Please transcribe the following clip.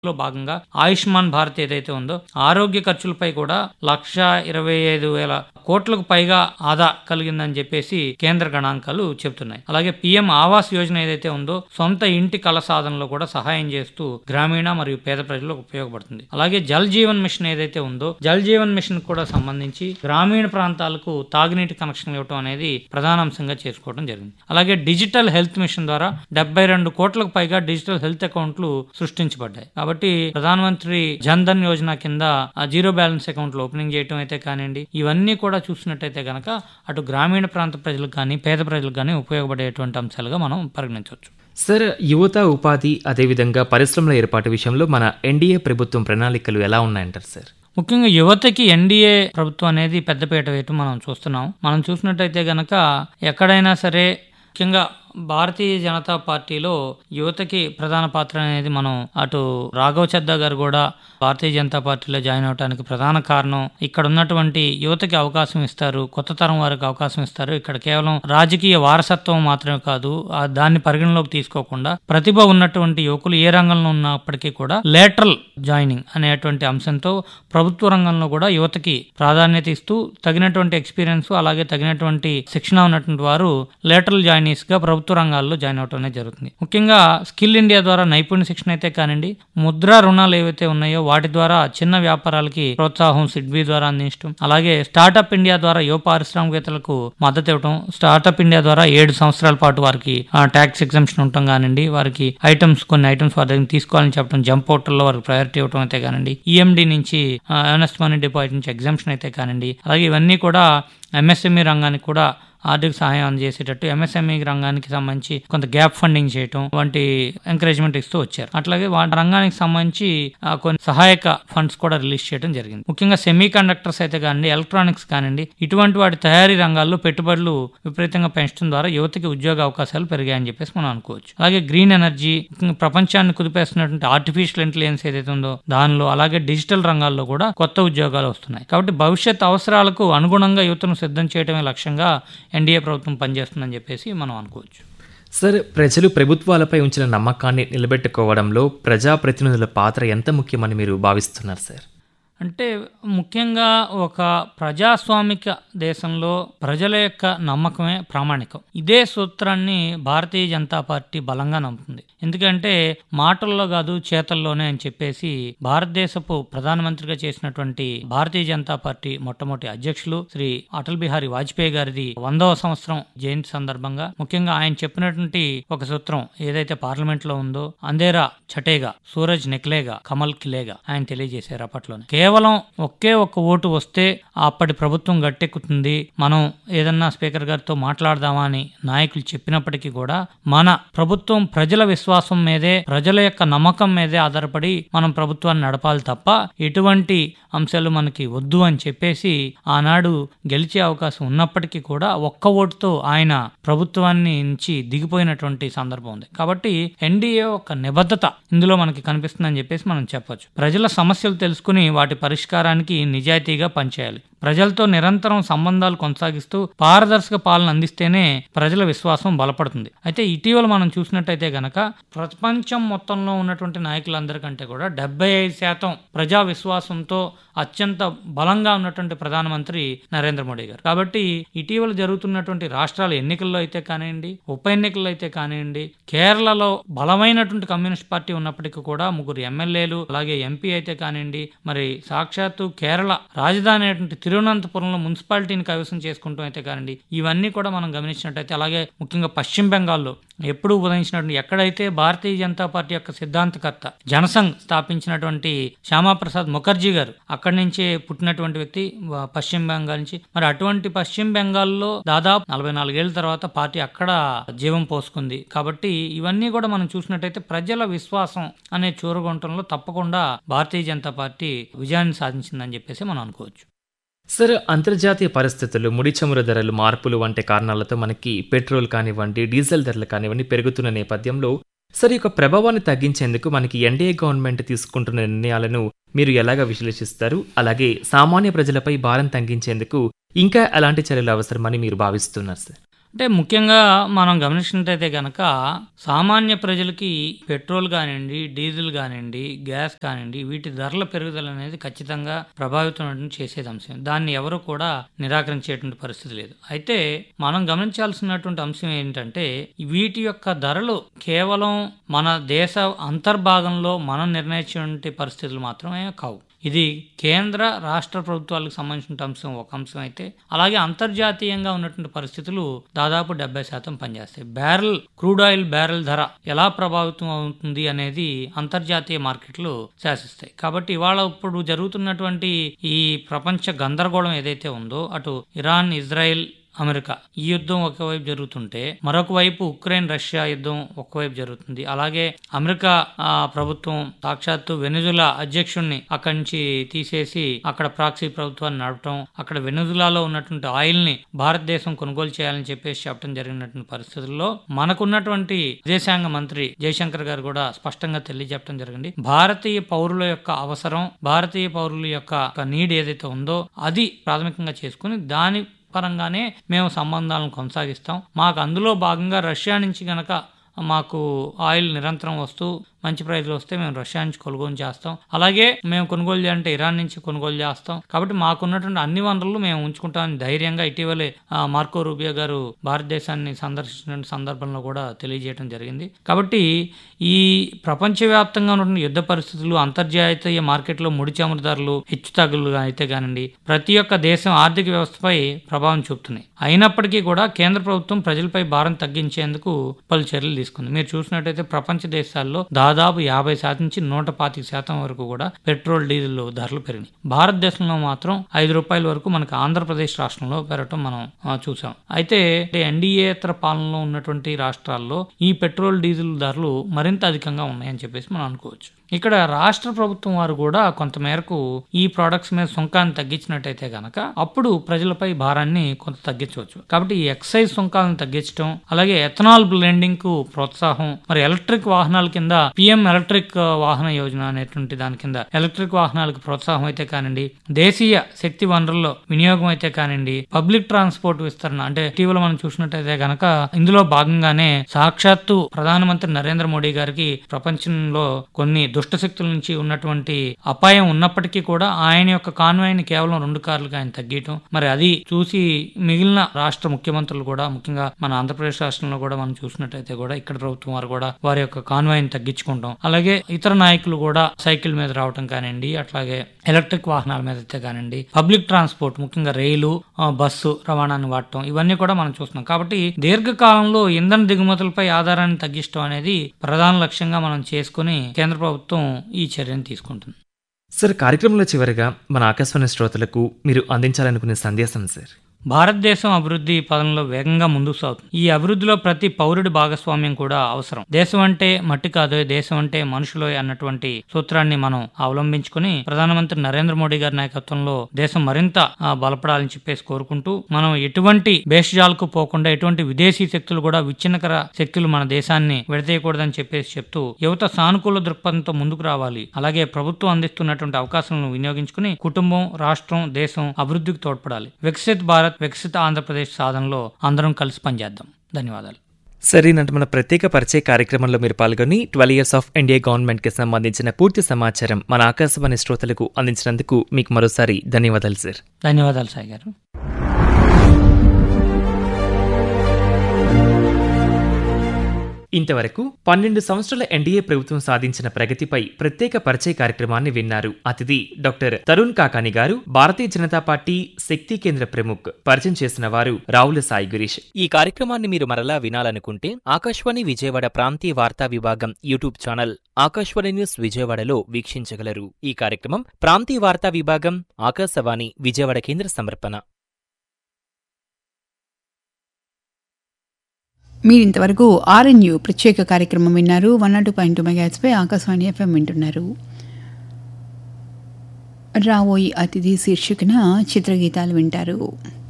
లో భాగంగా ఆయుష్మాన్ భారత్ ఏదైతే ఉందో ఆరోగ్య ఖర్చులపై కూడా లక్ష ఇరవై ఐదు వేల కోట్లకు పైగా ఆదా కలిగిందని చెప్పేసి కేంద్ర గణాంకాలు చెబుతున్నాయి అలాగే పిఎం ఆవాస్ యోజన ఏదైతే ఉందో సొంత ఇంటి కల సాధనలో కూడా సహాయం చేస్తూ గ్రామీణ మరియు పేద ప్రజలకు ఉపయోగపడుతుంది అలాగే జల్ జీవన్ మిషన్ ఏదైతే ఉందో జల్ జీవన్ మిషన్ కూడా సంబంధించి గ్రామీణ ప్రాంతాలకు తాగునీటి కనెక్షన్ ఇవ్వడం అనేది ప్రధాన అంశంగా చేసుకోవడం జరిగింది అలాగే డిజిటల్ హెల్త్ మిషన్ ద్వారా డెబ్బై రెండు కోట్లకు పైగా డిజిటల్ హెల్త్ అకౌంట్లు సృష్టించబడ్డాయి కాబట్టి ప్రధానమంత్రి జన్ ధన్ యోజన కింద ఆ జీరో బ్యాలెన్స్ అకౌంట్లు ఓపెనింగ్ చేయడం అయితే కానివ్వండి ఇవన్నీ కూడా చూసినట్టయితే గనక అటు గ్రామీణ ప్రాంత ప్రజలకు కానీ పేద ప్రజలకు కానీ ఉపయోగపడేటువంటి అంశాలుగా మనం పరిగణించవచ్చు సార్ యువత ఉపాధి అదేవిధంగా పరిశ్రమల ఏర్పాటు విషయంలో మన ఎన్డీఏ ప్రభుత్వం ప్రణాళికలు ఎలా ఉన్నాయంటారు సార్ ముఖ్యంగా యువతకి ఎన్డీఏ ప్రభుత్వం అనేది పెద్దపీట వేయటం మనం చూస్తున్నాం మనం చూసినట్టయితే గనక ఎక్కడైనా సరే ముఖ్యంగా భారతీయ జనతా పార్టీలో యువతకి ప్రధాన పాత్ర అనేది మనం అటు రాఘవ్ చద్దా గారు కూడా భారతీయ జనతా పార్టీలో జాయిన్ అవడానికి ప్రధాన కారణం ఇక్కడ ఉన్నటువంటి యువతకి అవకాశం ఇస్తారు కొత్త తరం వారికి అవకాశం ఇస్తారు ఇక్కడ కేవలం రాజకీయ వారసత్వం మాత్రమే కాదు ఆ దాన్ని పరిగణలోకి తీసుకోకుండా ప్రతిభ ఉన్నటువంటి యువకులు ఏ రంగంలో ఉన్నప్పటికీ కూడా లేటరల్ జాయినింగ్ అనేటువంటి అంశంతో ప్రభుత్వ రంగంలో కూడా యువతకి ప్రాధాన్యత ఇస్తూ తగినటువంటి ఎక్స్పీరియన్స్ అలాగే తగినటువంటి శిక్షణ ఉన్నటువంటి వారు లేటరల్ జాయినీస్ గా ప్రభుత్వ రంగాల్లో జాయిన్ అవటం అనేది జరుగుతుంది ముఖ్యంగా స్కిల్ ఇండియా ద్వారా నైపుణ్య శిక్షణ అయితే కానివ్వండి ముద్రా రుణాలు ఏవైతే ఉన్నాయో వాటి ద్వారా చిన్న వ్యాపారాలకి ప్రోత్సాహం సిడ్బీ ద్వారా అందించడం అలాగే స్టార్టప్ ఇండియా ద్వారా యువ పారిశ్రామికవేత్తలకు మద్దతు ఇవ్వడం స్టార్టప్ ఇండియా ద్వారా ఏడు సంవత్సరాల పాటు వారికి ట్యాక్స్ ఎగ్జామ్షన్ ఉండటం కానివ్వండి వారికి ఐటమ్స్ కొన్ని ఐటమ్స్ వారి దగ్గర తీసుకోవాలని చెప్పడం జంప్ పోర్టల్లో వారికి ప్రయారిటీ ఇవ్వడం అయితే కానివ్వండి ఈఎండి నుంచి ఎర్నెస్ట్ మనీ డిపాజిట్ నుంచి ఎగ్జామ్షన్ అయితే కానివ్వండి అలాగే ఇవన్నీ కూడా ఎంఎస్ఎంఈ రంగానికి కూడా ఆర్థిక సహాయం అందజేసేటట్టు ఎంఎస్ఎంఈ రంగానికి సంబంధించి కొంత గ్యాప్ ఫండింగ్ చేయటం వంటి ఎంకరేజ్మెంట్ ఇస్తూ వచ్చారు అట్లాగే వాటి రంగానికి సంబంధించి ఆ, కొన్ని సహాయక ఫండ్స్ కూడా రిలీజ్ చేయడం జరిగింది ముఖ్యంగా సెమీ కండక్టర్స్ అయితే కానివ్వండి ఎలక్ట్రానిక్స్ కానివ్వండి ఇటువంటి వాటి తయారీ రంగాల్లో పెట్టుబడులు విపరీతంగా పెంచడం ద్వారా యువతకి ఉద్యోగ అవకాశాలు పెరిగాయని చెప్పేసి మనం అనుకోవచ్చు అలాగే గ్రీన్ ఎనర్జీ ముఖ్యంగా ప్రపంచాన్ని కుదిపేస్తున్నటువంటి ఆర్టిఫిషియల్ ఇంటెలిజెన్స్ ఏదైతే ఉందో దానిలో అలాగే డిజిటల్ రంగాల్లో కూడా కొత్త ఉద్యోగాలు వస్తున్నాయి కాబట్టి భవిష్యత్ అవసరాలకు అనుగుణంగా యువతను సిద్ధం చేయడమే లక్ష్యంగా ఎన్డీఏ ప్రభుత్వం పనిచేస్తుందని చెప్పేసి మనం అనుకోవచ్చు సార్ ప్రజలు ప్రభుత్వాలపై ఉంచిన నమ్మకాన్ని నిలబెట్టుకోవడంలో ప్రజాప్రతినిధుల పాత్ర ఎంత ముఖ్యమని మీరు భావిస్తున్నారు సార్ అంటే ముఖ్యంగా ఒక ప్రజాస్వామిక దేశంలో ప్రజల యొక్క నమ్మకమే ప్రామాణికం ఇదే సూత్రాన్ని భారతీయ జనతా పార్టీ బలంగా నమ్ముతుంది ఎందుకంటే మాటల్లో కాదు చేతల్లోనే అని చెప్పేసి భారతదేశపు ప్రధానమంత్రిగా చేసినటువంటి భారతీయ జనతా పార్టీ మొట్టమొదటి అధ్యక్షులు శ్రీ అటల్ బిహారీ వాజ్పేయి గారిది వందవ సంవత్సరం జయంతి సందర్భంగా ముఖ్యంగా ఆయన చెప్పినటువంటి ఒక సూత్రం ఏదైతే పార్లమెంట్ లో ఉందో అందేరా చటేగా సూరజ్ నెక్లేగా కమల్ కిలేగా ఆయన తెలియజేశారు అప్పట్లోనే కేవలం ఒకే ఒక్క ఓటు వస్తే అప్పటి ప్రభుత్వం గట్టెక్కుతుంది మనం ఏదన్నా స్పీకర్ గారితో మాట్లాడదామా అని నాయకులు చెప్పినప్పటికీ కూడా మన ప్రభుత్వం ప్రజల విశ్వాసం మీదే ప్రజల యొక్క నమ్మకం మీదే ఆధారపడి మనం ప్రభుత్వాన్ని నడపాలి తప్ప ఎటువంటి అంశాలు మనకి వద్దు అని చెప్పేసి ఆనాడు గెలిచే అవకాశం ఉన్నప్పటికీ కూడా ఒక్క ఓటుతో ఆయన ప్రభుత్వాన్ని నుంచి దిగిపోయినటువంటి సందర్భం ఉంది కాబట్టి ఎన్డీఏ ఒక నిబద్ధత ఇందులో మనకి కనిపిస్తుందని చెప్పేసి మనం చెప్పొచ్చు ప్రజల సమస్యలు తెలుసుకుని వాటి పరిష్కారానికి నిజాయితీగా పనిచేయాలి ప్రజలతో నిరంతరం సంబంధాలు కొనసాగిస్తూ పారదర్శక పాలన అందిస్తేనే ప్రజల విశ్వాసం బలపడుతుంది అయితే ఇటీవల మనం చూసినట్టయితే గనక ప్రపంచం మొత్తంలో ఉన్నటువంటి నాయకులందరికంటే కూడా డెబ్బై ఐదు శాతం ప్రజా విశ్వాసంతో అత్యంత బలంగా ఉన్నటువంటి ప్రధానమంత్రి నరేంద్ర మోడీ గారు కాబట్టి ఇటీవల జరుగుతున్నటువంటి రాష్ట్రాల ఎన్నికల్లో అయితే కానివ్వండి ఉప ఎన్నికల్లో అయితే కానివ్వండి కేరళలో బలమైనటువంటి కమ్యూనిస్ట్ పార్టీ ఉన్నప్పటికీ కూడా ముగ్గురు ఎమ్మెల్యేలు అలాగే ఎంపీ అయితే కానివ్వండి మరి సాక్షాత్తు కేరళ రాజధాని అయినటువంటి తిరువనంతపురంలో మున్సిపాలిటీని కైవసం చేసుకుంటాం అయితే కానివ్వండి ఇవన్నీ కూడా మనం గమనించినట్టయితే అలాగే ముఖ్యంగా పశ్చిమ బెంగాల్లో ఎప్పుడూ ఉదయించినటువంటి ఎక్కడైతే భారతీయ జనతా పార్టీ యొక్క సిద్ధాంతకర్త జనసంఘ్ స్థాపించినటువంటి శ్యామాప్రసాద్ ముఖర్జీ గారు అక్కడి నుంచే పుట్టినటువంటి వ్యక్తి వ- పశ్చిమ బెంగాల్ నుంచి మరి అటువంటి పశ్చిమ బెంగాల్లో దాదాపు నలభై నాలుగేళ్ల తర్వాత పార్టీ అక్కడ జీవం పోసుకుంది కాబట్టి ఇవన్నీ కూడా మనం చూసినట్టయితే ప్రజల విశ్వాసం అనే చూరగొంటంలో తప్పకుండా భారతీయ జనతా పార్టీ విజయాన్ని సాధించిందని చెప్పేసి మనం అనుకోవచ్చు సార్ అంతర్జాతీయ పరిస్థితులు ముడి చమురు ధరలు మార్పులు వంటి కారణాలతో మనకి పెట్రోల్ కానివ్వండి డీజిల్ ధరలు కానివ్వండి పెరుగుతున్న నేపథ్యంలో సార్ ఈ యొక్క ప్రభావాన్ని తగ్గించేందుకు మనకి ఎన్డీఏ గవర్నమెంట్ తీసుకుంటున్న నిర్ణయాలను మీరు ఎలాగ విశ్లేషిస్తారు అలాగే సామాన్య ప్రజలపై భారం తగ్గించేందుకు ఇంకా ఎలాంటి చర్యలు అవసరమని మీరు భావిస్తున్నారు సార్ అంటే ముఖ్యంగా మనం గమనించినట్టయితే గనక సామాన్య ప్రజలకి పెట్రోల్ కానివ్వండి డీజిల్ కానివ్వండి గ్యాస్ కానివ్వండి వీటి ధరల పెరుగుదల అనేది ఖచ్చితంగా ప్రభావితం చేసేది అంశం దాన్ని ఎవరు కూడా నిరాకరించేటువంటి పరిస్థితి లేదు అయితే మనం గమనించాల్సినటువంటి అంశం ఏంటంటే వీటి యొక్క ధరలు కేవలం మన దేశ అంతర్భాగంలో మనం నిర్ణయించినటువంటి పరిస్థితులు మాత్రమే కావు ఇది కేంద్ర రాష్ట్ర ప్రభుత్వాలకు సంబంధించిన అంశం ఒక అంశం అయితే అలాగే అంతర్జాతీయంగా ఉన్నటువంటి పరిస్థితులు దాదాపు డెబ్బై శాతం పనిచేస్తాయి బ్యారెల్ క్రూడ్ ఆయిల్ బ్యారెల్ ధర ఎలా ప్రభావితం అవుతుంది అనేది అంతర్జాతీయ మార్కెట్లు శాసిస్తాయి కాబట్టి ఇవాళ ఇప్పుడు జరుగుతున్నటువంటి ఈ ప్రపంచ గందరగోళం ఏదైతే ఉందో అటు ఇరాన్ ఇజ్రాయెల్ అమెరికా ఈ యుద్ధం ఒకవైపు జరుగుతుంటే మరొక వైపు ఉక్రెయిన్ రష్యా యుద్ధం ఒకవైపు జరుగుతుంది అలాగే అమెరికా ఆ, ప్రభుత్వం సాక్షాత్తు వెనుజులా అధ్యక్షుడిని అక్కడి నుంచి తీసేసి అక్కడ ప్రాక్సీ ప్రభుత్వాన్ని నడపడం అక్కడ వెనుజులాలో ఉన్నటువంటి ఆయిల్ ని భారతదేశం కొనుగోలు చేయాలని చెప్పేసి చెప్పడం జరిగినటువంటి పరిస్థితుల్లో మనకున్నటువంటి విదేశాంగ మంత్రి జయశంకర్ గారు కూడా స్పష్టంగా తెలియజెప్పడం జరిగింది భారతీయ పౌరుల యొక్క అవసరం భారతీయ పౌరుల యొక్క నీడ్ ఏదైతే ఉందో అది ప్రాథమికంగా చేసుకుని దాని పరంగానే మేము సంబంధాలను కొనసాగిస్తాం మాకు అందులో భాగంగా రష్యా నుంచి గనక మాకు ఆయిల్ నిరంతరం వస్తూ మంచి ప్రైజ్లో వస్తే మేము రష్యా నుంచి కొనుగోలు చేస్తాం అలాగే మేము కొనుగోలు చేయాలంటే ఇరాన్ నుంచి కొనుగోలు చేస్తాం కాబట్టి మాకున్నటువంటి అన్ని వనరులు మేము ఉంచుకుంటామని ధైర్యంగా ఇటీవలే ఆ, మార్కో రూబియో గారు భారతదేశాన్ని సందర్శించిన సందర్భంలో కూడా తెలియజేయడం జరిగింది కాబట్టి ఈ ప్రపంచవ్యాప్తంగా ఉన్నటువంటి యుద్ధ పరిస్థితులు అంతర్జాతీయ మార్కెట్లో ముడి చమురు ధరలు హెచ్చుతగ్గులు అయితే కానివ్వండి ప్రతి ఒక్క దేశం ఆర్థిక వ్యవస్థపై ప్రభావం చూపుతున్నాయి అయినప్పటికీ కూడా కేంద్ర ప్రభుత్వం ప్రజలపై భారం తగ్గించేందుకు పలు చర్యలు తీసుకుంది మీరు చూసినట్టయితే ప్రపంచ దేశాల్లో దాదాపు యాభై శాతం నుంచి నూట పాతిక శాతం వరకు కూడా పెట్రోల్ డీజిల్ ధరలు పెరిగినాయి భారతదేశంలో మాత్రం ఐదు రూపాయల వరకు మనకు ఆంధ్రప్రదేశ్ రాష్ట్రంలో పెరగటం మనం ఆ, చూసాం అయితే ఎన్డీఏతర పాలనలో ఉన్నటువంటి రాష్ట్రాల్లో ఈ పెట్రోల్ డీజిల్ ధరలు మరింత అధికంగా ఉన్నాయని చెప్పేసి మనం అనుకోవచ్చు ఇక్కడ రాష్ట్ర ప్రభుత్వం వారు కూడా కొంతమేరకు ఈ ప్రొడక్ట్స్ మీద సుంకాన్ని తగ్గించినట్టయితే గనక అప్పుడు ప్రజలపై భారాన్ని కొంత తగ్గించవచ్చు కాబట్టి ఈ ఎక్సైజ్ సుంకాలను తగ్గించడం అలాగే ఎథనాల్ బ్లెండింగ్ కు ప్రోత్సాహం మరి ఎలక్ట్రిక్ వాహనాల కింద పిఎం ఎలక్ట్రిక్ వాహన యోజన అనేటువంటి దాని కింద ఎలక్ట్రిక్ వాహనాలకు ప్రోత్సాహం అయితే కానివ్వండి దేశీయ శక్తి వనరుల్లో వినియోగం అయితే కానివ్వండి పబ్లిక్ ట్రాన్స్పోర్ట్ విస్తరణ అంటే ఇటీవల మనం చూసినట్టయితే గనక ఇందులో భాగంగానే సాక్షాత్తు ప్రధానమంత్రి నరేంద్ర మోడీ గారికి ప్రపంచంలో కొన్ని దుష్ట శక్తుల నుంచి ఉన్నటువంటి అపాయం ఉన్నప్పటికీ కూడా ఆయన యొక్క కాన్వాయ్ ని కేవలం రెండు కార్లుగా ఆయన తగ్గించడం మరి అది చూసి మిగిలిన రాష్ట్ర ముఖ్యమంత్రులు కూడా ముఖ్యంగా మన ఆంధ్రప్రదేశ్ రాష్ట్రంలో కూడా మనం చూసినట్టయితే కూడా ఇక్కడ ప్రభుత్వం వారు కూడా వారి యొక్క కాన్వాయ్ ని తగ్గించుకుంటాం అలాగే ఇతర నాయకులు కూడా సైకిల్ మీద రావటం కానివ్వండి అట్లాగే ఎలక్ట్రిక్ వాహనాల మీద అయితే కానివ్వండి పబ్లిక్ ట్రాన్స్పోర్ట్ ముఖ్యంగా రైలు ఆ, బస్సు రవాణాన్ని వాడటం ఇవన్నీ కూడా మనం చూస్తున్నాం కాబట్టి దీర్ఘకాలంలో ఇంధన దిగుమతులపై ఆధారాన్ని తగ్గించడం అనేది ప్రధాన లక్ష్యంగా మనం చేసుకుని కేంద్ర ప్రభుత్వం ఈ చర్యను తీసుకుంటుంది సార్ కార్యక్రమంలో చివరిగా మన ఆకాశవాణి శ్రోతలకు మీరు అందించాలనుకునే సందేశం సార్ భారతదేశం అభివృద్ధి పదంలో వేగంగా ముందుకు సాగుతుంది ఈ అభివృద్ధిలో ప్రతి పౌరుడి భాగస్వామ్యం కూడా అవసరం దేశం అంటే మట్టి కాదు దేశం అంటే మనుషులు అన్నటువంటి సూత్రాన్ని మనం అవలంబించుకుని ప్రధానమంత్రి నరేంద్ర మోడీ గారి నాయకత్వంలో దేశం మరింత ఆ, బలపడాలని చెప్పేసి కోరుకుంటూ మనం ఎటువంటి భేషజాలకు పోకుండా ఎటువంటి విదేశీ శక్తులు కూడా విచ్ఛిన్నకర శక్తులు మన దేశాన్ని విడదీయకూడదని చెప్పేసి చెప్తూ యువత సానుకూల దృక్పథంతో ముందుకు రావాలి అలాగే ప్రభుత్వం అందిస్తున్నటువంటి అవకాశాలను వినియోగించుకుని కుటుంబం రాష్ట్రం దేశం అభివృద్ధికి తోడ్పడాలి వికసిత్ భారత్ వికసిత ఆంధ్రప్రదేశ్ సాధనలో అందరం కలిసి పనిచేద్దాం ధన్యవాదాలు సరేనంటే మన ప్రత్యేక పరిచయ కార్యక్రమంలో మీరు పాల్గొని twelve years of India government కి సంబంధించిన పూర్తి సమాచారం మన ఆకాశవాణి శ్రోతలకు అందించినందుకు మీకు మరోసారి ధన్యవాదాలు సార్ ధన్యవాదాలు సాయి గారు ఇంతవరకు పన్నెండు సంవత్సరాల ఎన్డీఏ ప్రభుత్వం సాధించిన ప్రగతిపై ప్రత్యేక పరిచయ కార్యక్రమాన్ని విన్నారు అతిథి డాక్టర్ తరుణ్ కాకాని గారు భారతీయ జనతా పార్టీ శక్తి కేంద్ర ప్రముఖ్ పరిచయం చేసిన వారు రావుల సాయి గిరీష్ ఈ కార్యక్రమాన్ని మీరు మరలా వినాలనుకుంటే ఆకాశవాణి విజయవాడ ప్రాంతీయ వార్తా విభాగం యూట్యూబ్ ఛానల్ ఆకాశవాణి న్యూస్ విజయవాడలో వీక్షించగలరు ఈ కార్యక్రమం ప్రాంతీయ వార్తా విభాగం ఆకాశవాణి విజయవాడ కేంద్ర సమర్పణ మీరు ఇంతవరకు ఆర్ఎన్యు ప్రత్యేక కార్యక్రమం విన్నారు one naught two point two మెగాట్స్పై ఆకాశవాణి ఎఫ్ఎం వింటున్నారు రావోయి అతిథి శీర్షికన చిత్రగీతాలు వింటారు